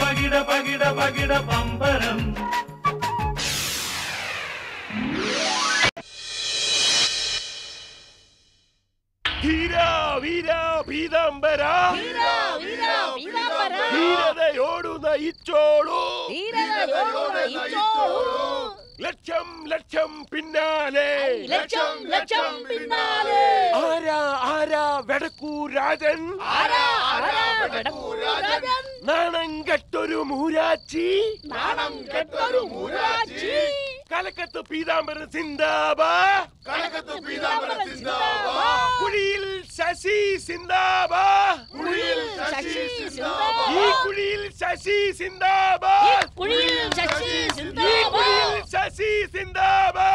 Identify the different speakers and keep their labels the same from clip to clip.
Speaker 1: പകിട പകിട പകിട പമ്പരം
Speaker 2: ധീര വീര പീതാംബര ധീരതയോടു നയിച്ചോളൂ ലക്ഷം ലക്ഷം പിന്നാലെ
Speaker 3: ലക്ഷം ലക്ഷം പിന്നാലെ
Speaker 2: ആരാ ആരാ വെടക്കൂ രാജൻ
Speaker 3: ആരാ ആരാ വെടക്കൂരാജൻ
Speaker 2: നാണം കെട്ടൊരു മൂരാച്ചി
Speaker 3: നാണം കെട്ടൊരു മൂരാച്ചി
Speaker 2: കലക്കത്ത് പീതാംബരൻ സിന്ദാബാ
Speaker 3: കലക്കത്ത് പീതാംബരൻ സിന്ദാബാ
Speaker 2: കുഴിയിൽ ശശി സിന്ദാബാ
Speaker 3: കുഴിയിൽ ശശി
Speaker 2: ഈ
Speaker 3: സിന്ദാബാ
Speaker 2: കുഴിയിൽ ശശി സിന്ദാബാ
Speaker 3: കുഴിയിൽ ശശി
Speaker 2: ഈ
Speaker 3: സിന്ദാബാ
Speaker 2: കുഴിയിൽ ശശി സിന്ദാബാ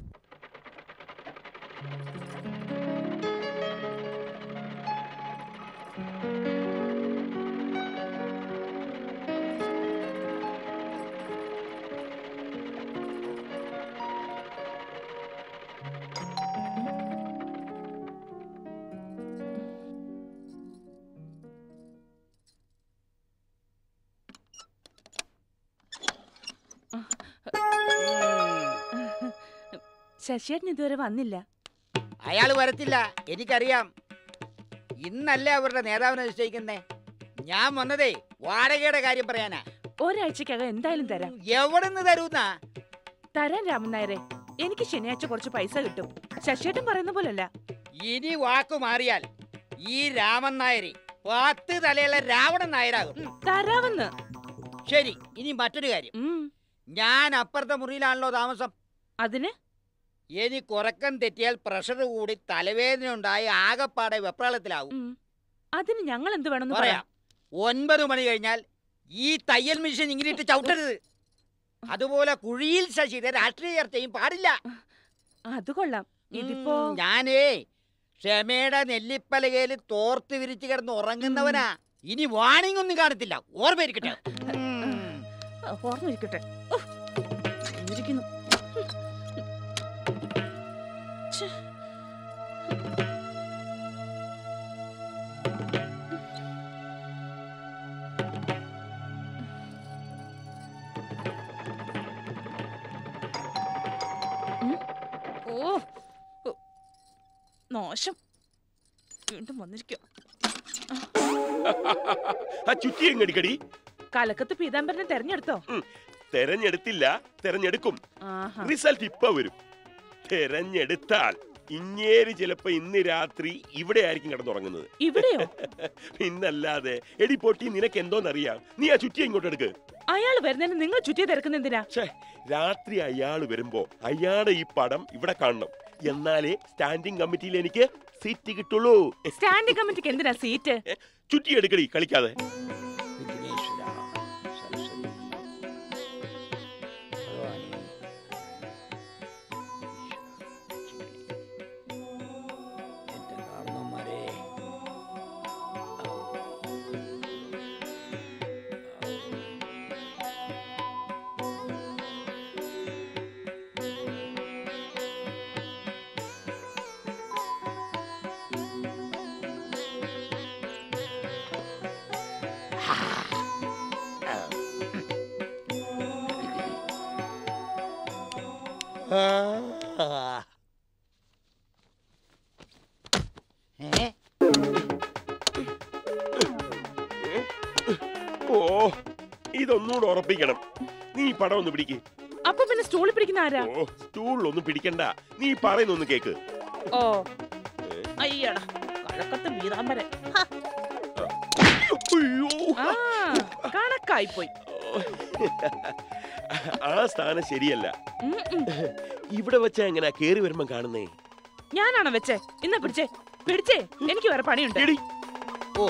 Speaker 4: ശശിയേട്ടൻ ഇതുവരെ വന്നില്ല
Speaker 5: അയാള് വരത്തില്ല എനിക്കറിയാം ഇന്നല്ലേ അവരുടെ നേതാവിനെ നിശ്ചയിക്കുന്നേ ഞാൻ വന്നതേ വാടകയുടെ കാര്യം പറയാനാ
Speaker 4: ഒരാഴ്ചക്കകം എന്തായാലും തരാം
Speaker 5: എവിടെ നിന്ന് തരൂന്നാ
Speaker 4: തരാൻ രാമൻ നായരെ എനിക്ക് ശനിയാഴ്ച കുറച്ച് പൈസ കിട്ടും ശശിയേട്ടൻ പറയുന്ന പോലല്ല
Speaker 5: ഇനി വാക്കു മാറിയാൽ ഈ രാമൻ നായര് പത്ത് തലയുള്ള രാവണൻ നായരാകും ഉം,
Speaker 4: തരാമെന്ന്
Speaker 5: ശരി ഇനി മറ്റൊരു കാര്യം
Speaker 4: ഉം,
Speaker 5: ഞാൻ അപ്പുറത്തെ മുറിയിലാണല്ലോ താമസം
Speaker 4: അതിന്
Speaker 5: എനിക്ക് ഉറക്കം തെറ്റിയാൽ പ്രഷർ കൂടി തലവേദന ഉണ്ടായി ആകപ്പാടെ വെപ്രാളത്തിലാവും
Speaker 4: ഉം, അതിന് ഞങ്ങൾ എന്ത് വേണമെന്ന്
Speaker 5: പറയാം
Speaker 4: പറയാം
Speaker 5: ഒൻപത് മണി കഴിഞ്ഞാൽ ഈ തയ്യൽ മിഷൻ ഇങ്ങനെയിട്ട് ചവിട്ടരുത് അതുപോലെ കുഴിയിൽ ശശിയുടെ രാഷ്ട്രീയ ചർച്ചയും പാടില്ല
Speaker 4: അത് കൊള്ളാം ഇതിപ്പോ
Speaker 5: ഉം, ഞാനേ ക്ഷമയുടെ നെല്ലിപ്പലകയിൽ തോർത്ത് വിരിച്ചു കിടന്ന് ഉറങ്ങുന്നവനാ ഇനി വാണിംഗ് ഒന്നും കാണത്തില്ല ഓർമ്മയിരിക്കട്ടെ ഉം.
Speaker 4: ആ, ഓർമ്മയിരിക്കട്ടെ ഉഫ്, ഇരിക്കുന്നു. ഛെ. ഉം. ഓ ഓ. നാശം വീണ്ടും വന്നിരിക്കും
Speaker 2: ആ ചുറ്റി എങ്ങടിക്കടി
Speaker 4: കലക്കത്ത് പീതാംബരനെ തെരഞ്ഞെടുത്തോ
Speaker 2: തെരഞ്ഞെടുത്തില്ല തെരഞ്ഞെടുക്കും
Speaker 4: ആഹാ
Speaker 2: റിസൾട്ട് ഇപ്പൊ വരും തെരഞ്ഞെടുത്താൽ ഇങ്ങേര് ചിലപ്പോ ഇന്ന് രാത്രി ഇവിടെ ആയിരിക്കും കിടന്നുറങ്ങുന്നത്
Speaker 4: ഇവിടെയോ
Speaker 2: പിന്നല്ലാതെ എടി പൊട്ടി നിനക്ക് എന്തോന്നറിയാം നീ ആ ചുറ്റി ഇങ്ങോട്ട് എടുക്ക്
Speaker 4: അയാൾ വരുന്നതിന് നിങ്ങൾ ചുറ്റി തിരക്കുന്ന എന്തിനാ
Speaker 2: ഛേ രാത്രി അയാള് വരുമ്പോ അയാളുടെ ഈ പടം ഇവിടെ കാണണം എന്നാലേ സ്റ്റാൻഡിംഗ് കമ്മിറ്റിയിൽ എനിക്ക് സീറ്റ് കിട്ടുള്ളൂ
Speaker 4: സ്റ്റാൻഡിംഗ് കമ്മിറ്റിക്ക് എന്തിനാ സീറ്റ്
Speaker 2: ചുറ്റി എടുക്കടി കളിക്കാതെ
Speaker 5: വിഘ്നേശ്വര, സരസ്വതി, ഭഗവാനേ, എന്റെ കാരണവന്മാരെ, ആ. ഏ?
Speaker 2: ഓ ഇതൊന്നുകൂടെ ഉറപ്പിക്കണം നീ ഈ പടം ഒന്ന് പിടിക്ക്
Speaker 4: അപ്പൊ പിന്നെ സ്റ്റൂളിൽ പിടിക്കുന്ന ആരാ
Speaker 2: ഓ സ്റ്റൂളിലൊന്നും പിടിക്കണ്ട നീ പറയുന്നൊന്ന് കേക്ക്
Speaker 4: ഓ അയ്യടാ കഴക്കത്ത് വീതാമ്പരൻ
Speaker 2: അയ്യോ
Speaker 4: ആ കണക്കായി പോയി
Speaker 2: ആ സ്ഥാനം ശരിയല്ല
Speaker 4: ഉം, ഉം.
Speaker 2: ഇവിടെ വെച്ചാ എങ്ങനെ കേറി വരുമ്പോ കാണുന്നേ
Speaker 4: ഞാനാണോ വെച്ചേ ഇന്ന പിടിച്ചേ പിടിച്ചേ എനിക്ക് വേറെ പണിയുണ്ട്
Speaker 2: എടി
Speaker 5: ഓ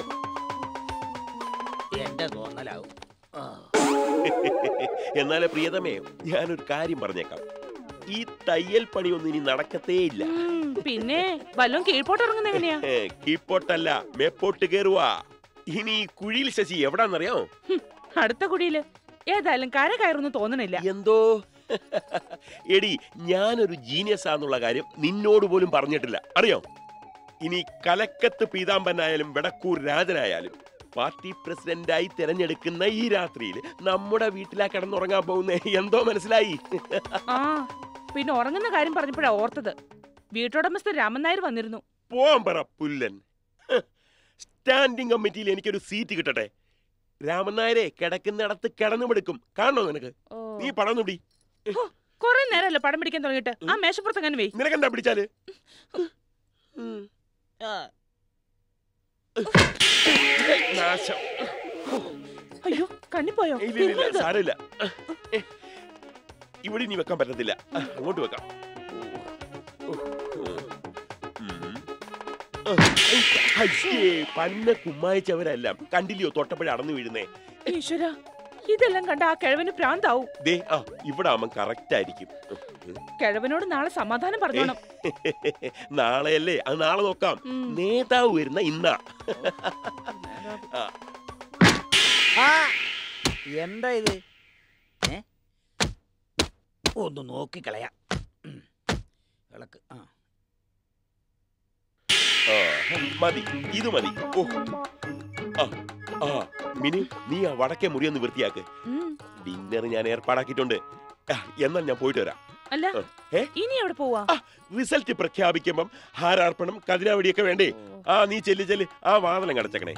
Speaker 5: എന്റെ തോന്നലാവും ആ.
Speaker 2: എന്നാലേ പ്രിയതമേ ഞാനൊരു കാര്യം പറഞ്ഞേക്കാം ഈ തയ്യൽ പണിയൊന്നും ഇനി നടക്കത്തേയില്ല
Speaker 4: ഉം, പിന്നെ വല്ലതും കീഴ്പോട്ട് ഇറങ്ങുന്ന എങ്ങനെയാ
Speaker 2: ഏ, കീപ്പോട്ടല്ല മേപ്പോട്ട് കേറുവാ ഇനി ഈ കുഴിയിൽ ശശി എവിടാന്നറിയോ
Speaker 4: ഹും, അടുത്ത കുടിയില് ഏതായാലും കര കയറുന്നു തോന്നണില്ല
Speaker 2: എന്തോ എടി ഞാനൊരു ജീനിയസ് ആന്നുള്ള കാര്യം നിന്നോട് പോലും പറഞ്ഞിട്ടില്ല അറിയോ ഇനി കലക്കത്ത് പീതാംബനായാലും വെടക്കൂർ രാജനായാലും പാർട്ടി പ്രസിഡന്റായി തിരഞ്ഞെടുക്കുന്ന ഈ രാത്രിയിൽ നമ്മുടെ വീട്ടിലാ കിടന്നുറങ്ങാൻ പോകുന്നേ എന്തോ മനസ്സിലായി
Speaker 4: ആ പിന്നെ ഉറങ്ങുന്ന കാര്യം പറഞ്ഞപ്പോഴാ ഓർത്തത് വീട്ടുടമസ്ഥൻ രാമൻ നായർ വന്നിരുന്നു
Speaker 2: പോവാൻ പറ പുല്ലൻ ഹ്. സ്റ്റാൻഡിംഗ് കമ്മിറ്റിയിൽ എനിക്കൊരു സീറ്റ് കിട്ടട്ടെ രാമൻ നായരെ കിടക്കുന്നിടത്ത് കിടന്നുമെടുക്കും കാണണോ നിനക്ക്
Speaker 4: ഓ
Speaker 2: നീ പണം നുടി
Speaker 4: കൊറേ നേരമല്ലേ പടം പിടിക്കാൻ തുടങ്ങിയിട്ട് ആ മേശപ്പുറത്ത് അങ്ങനെ വെയ്
Speaker 2: നിനക്കെന്താ പിടിച്ചാല് ഉം.
Speaker 5: ആ,
Speaker 2: നാശം
Speaker 4: അയ്യോ കണ്ണിപ്പോയോ
Speaker 2: ഇല്ല, ഇല്ല, ഇല്ല,
Speaker 4: തിരുമരുത്.
Speaker 2: സാരമില്ല ഏ, ഇവിടെ ഇനി വെക്കാൻ പറ്റത്തില്ല ആ, അങ്ങോട്ട് വെക്കാം ഓ, ഓ, ഉം. ആ, അയ്യേ, പന്ന കുമ്മായിച്ചവരെല്ലാം കണ്ടില്ലയോ തൊട്ടപ്പഴ അടന്നു വീഴുന്നേ
Speaker 4: ഈശ്വര ഇതെല്ലാം കണ്ട ആ കിഴവന് പ്രാന്താവും
Speaker 2: ദേ ആ ഇവിടെ ആവുമ്പം കറക്റ്റ് ആയിരിക്കും
Speaker 4: കിഴവനോട് നാളെ സമാധാനം പറഞ്ഞോണം
Speaker 2: നാളെയല്ലേ അത് നാളെ നോക്കാം
Speaker 4: ഉം.
Speaker 2: നേതാവ് വരുന്ന ഇന്നാ
Speaker 5: ആ, എന്താ ഇത് ഏ ഒന്ന് നോക്കിക്കളയാം ഉം. വിളക്ക് ആ
Speaker 2: ആ, മതി ഇത് മതി ഓ ആ ആ മിനി നീ ആ വടക്കേ മുറി ഒന്ന് വൃത്തിയാക്ക്
Speaker 4: ഉം.
Speaker 2: ഡിന്നർ ഞാൻ ഏർപ്പാടാക്കിയിട്ടുണ്ട് ആ, എന്നാൽ ഞാൻ പോയിട്ട് വരാം
Speaker 4: അല്ല
Speaker 2: ഏ?
Speaker 4: ഇനി എവിടെ പോവാ
Speaker 2: ആ, റിസൾട്ട് പ്രഖ്യാപിക്കുമ്പം ഹാരാർപ്പണം കതിരാവടിയൊക്കെ വേണ്ടേ ആ നീ ചെല്ലി ചെല്ലി ആ വാതലം കടച്ചക്കണേ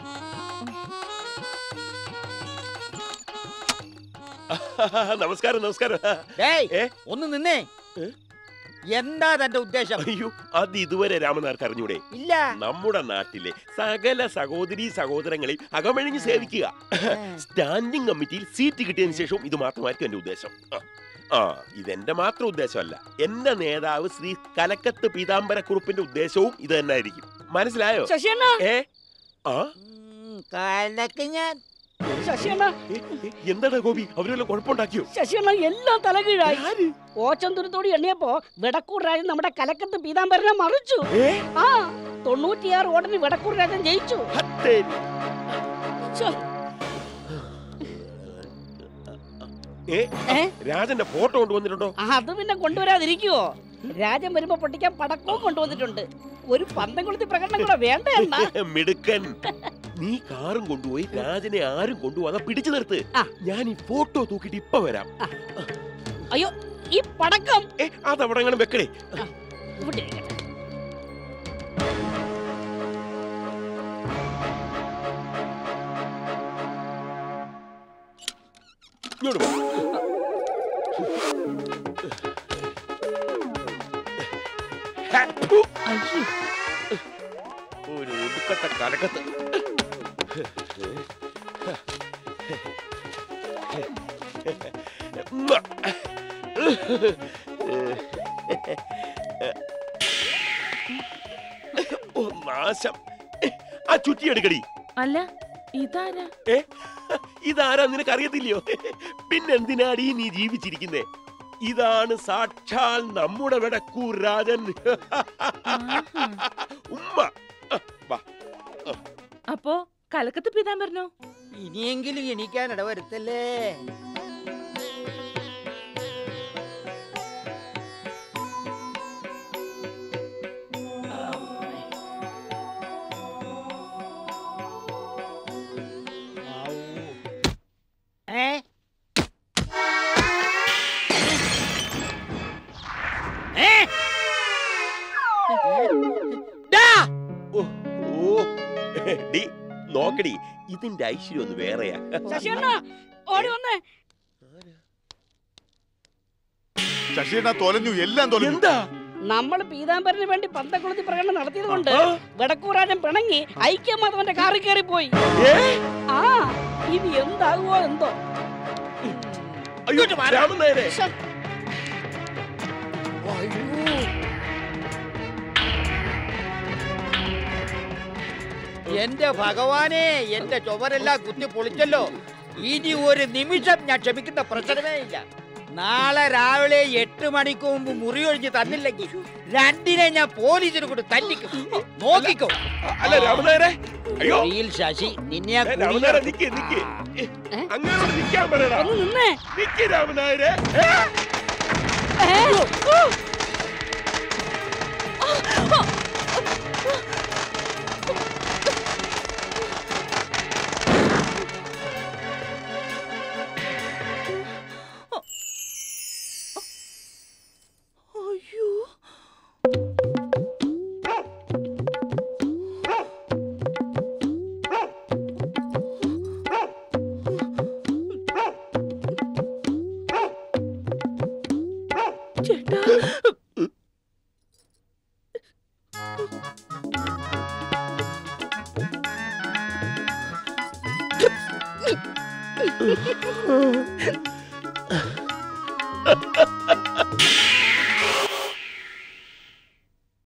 Speaker 2: നമസ്കാരം നമസ്കാരം
Speaker 5: ഡേയ്
Speaker 2: ഏ?
Speaker 5: ഒന്ന് നിന്നേ
Speaker 2: ഏ?
Speaker 5: എന്താ തന്റെ ഉദ്ദേശം
Speaker 2: അയ്യോ അത് ഇതുവരെ രാമനാർക്ക് അറിഞ്ഞൂടെ
Speaker 5: ഇല്ല
Speaker 2: നമ്മുടെ നാട്ടിലെ സകല സഹോദരി സഹോദരങ്ങളെയും അകമഴിഞ്ഞ് സേവിക്കുക സ്റ്റാൻഡിംഗ് കമ്മിറ്റിയിൽ സീറ്റ് കിട്ടിയതിനു ശേഷം ഇത് മാത്രമായിരിക്കും എന്റെ ഉദ്ദേശം ആ. ആ ഇതെന്റെ മാത്രം ഉദ്ദേശമല്ല എന്റെ നേതാവ് ശ്രീ കലക്കത്ത് പീതാംബരക്കുറുപ്പിന്റെ ഉദ്ദേശവും ഇത് തന്നെ ആയിരിക്കും മനസ്സിലായോ
Speaker 3: ശശിയണ്ണ
Speaker 2: ഏ ആ
Speaker 5: ഉം, കലക്ക് ഞാൻ
Speaker 3: ശശിയണ്ണ
Speaker 2: ഏ, ഏ, എന്താടാ ഗോപി അവരെല്ലാം കുഴപ്പമുണ്ടാക്കിയോ
Speaker 3: ശശിയണ്ണ എല്ലാം തലകീഴായി
Speaker 2: ആര്?
Speaker 3: ഓച്ചന്തുരത്തോട് എണ്ണിയപ്പോ വിടക്കൂർ രാജൻ നമ്മുടെ കലക്കത്ത് പീതാംബരനെ മറിച്ചു
Speaker 2: ഏ,
Speaker 3: ആ തൊണ്ണൂറ്റിയാറ് വോട്ടിന് വിടക്കൂർ രാജൻ ജയിച്ചു
Speaker 2: ഹത്തേരി.
Speaker 3: ശ്ശോ,
Speaker 2: ഏ,
Speaker 3: ഏ?
Speaker 2: രാജന്റെ ഫോട്ടോ കൊണ്ടുവന്നിട്ടുണ്ടോ
Speaker 3: അത് പിന്നെ കൊണ്ടുവരാതിരിക്കുവോ രാജൻ വരുമ്പോ പൊട്ടിക്കാൻ പടക്കവും കൊണ്ടുവന്നിട്ടുണ്ട് ഒരു പന്തം കൊളുത്തി പ്രകടനം കൂടെ വേണ്ട എന്നാ
Speaker 2: മിടുക്കൻ നീ കാറും കൊണ്ടുപോയി രാജനെ ആരും കൊണ്ടുപോകാതെ പിടിച്ചു നിർത്ത്
Speaker 3: ആ.
Speaker 2: ഞാൻ ഈ ഫോട്ടോ തൂക്കിട്ട് ഇപ്പൊ വരാം
Speaker 3: അയ്യോ ഈ പടക്കം
Speaker 2: ഏ അതവിടെ അങ്ങനെ വെക്കണേ
Speaker 3: ഇവിടെ ഇരിക്കട്ടെ.
Speaker 2: ഇങ്ങോട്ട് പോ. ഹാ, ഫു.
Speaker 4: അയ്യോ
Speaker 2: ഒരു ഒടുക്കത്തെ കലക്കത്ത് ഓ നാശം ആ ചുറ്റി എടുക്കടി
Speaker 4: അല്ല ഇതാരാ
Speaker 2: ഏ ഇതാരാ നിനക്ക് അറിയത്തില്ലയോ പിന്നെന്തിനാടി നീ ജീവിച്ചിരിക്കുന്നേ ഇതാണ് സാക്ഷാൽ നമ്മുടെ വെടക്കൂർ രാജൻ
Speaker 4: ആഹാ.
Speaker 2: ഉമ്മ ആ, വാ
Speaker 4: അപ്പോ കലക്കത്ത് പീതാംബരനോ
Speaker 5: ഇനിയെങ്കിലും എണീക്കാൻ ഇടവരുത്തല്ലേ ഏ ഏ? ഡാ!
Speaker 2: ഓ ഓ ഡി നോക്കടി ഇതിന്റെ ഐശ്വര്യം ഒന്ന് വേറെയാ
Speaker 3: ശശിയണ്ണ ഓടി വന്നേ
Speaker 6: ശശിയണ്ണ തൊലഞ്ഞു എല്ലാം തൊലഞ്ഞു
Speaker 2: എന്താ
Speaker 3: നമ്മൾ പീതാംബരന് വേണ്ടി പന്തം കൊളുത്തി പ്രകടനം നടത്തിയത് കൊണ്ട്
Speaker 2: ആ,
Speaker 3: വിടക്കൂറാജൻ പിണങ്ങി ഐക്യമാധവന്റെ കാറിൽ കയറി പോയി
Speaker 2: ഏ?
Speaker 3: ആ ഇനി എന്താകുമോ എന്തോ
Speaker 2: അയ്യോ രാമൻ നായരെ
Speaker 3: ശ്ശെ,
Speaker 5: എന്റെ ഭഗവാനെ എന്റെ ചുവരെല്ലാം കുത്തി പൊളിച്ചല്ലോ ഇനി ഒരു നിമിഷം ഞാൻ ക്ഷമിക്കുന്ന പ്രശ്നമേ ഇല്ല നാളെ രാവിലെ എട്ട് മണിക്ക് മുമ്പ് മുറി ഒഴിഞ്ഞ് തന്നില്ലെങ്കിൽ രണ്ടിനെ ഞാൻ പോലീസിന് കൊണ്ട് തല്ലിക്കും നോക്കിക്കോ
Speaker 2: അല്ല രാമൻ നായരെ അയ്യോ
Speaker 5: കുഴിയിൽ ശശി നിന്നെ ആ
Speaker 2: ഏ, രാമൻ
Speaker 5: കുഴിയിൽ-
Speaker 2: നായരെ നിക്ക് നിക്ക്
Speaker 3: ഏ?
Speaker 2: അങ്ങനോട് നിക്കാൻ പറയടാ
Speaker 3: ഒന്ന് നിന്നേ
Speaker 2: നിക്ക് രാമൻ നായരെ ഏ?
Speaker 3: ഏ?
Speaker 2: ആ.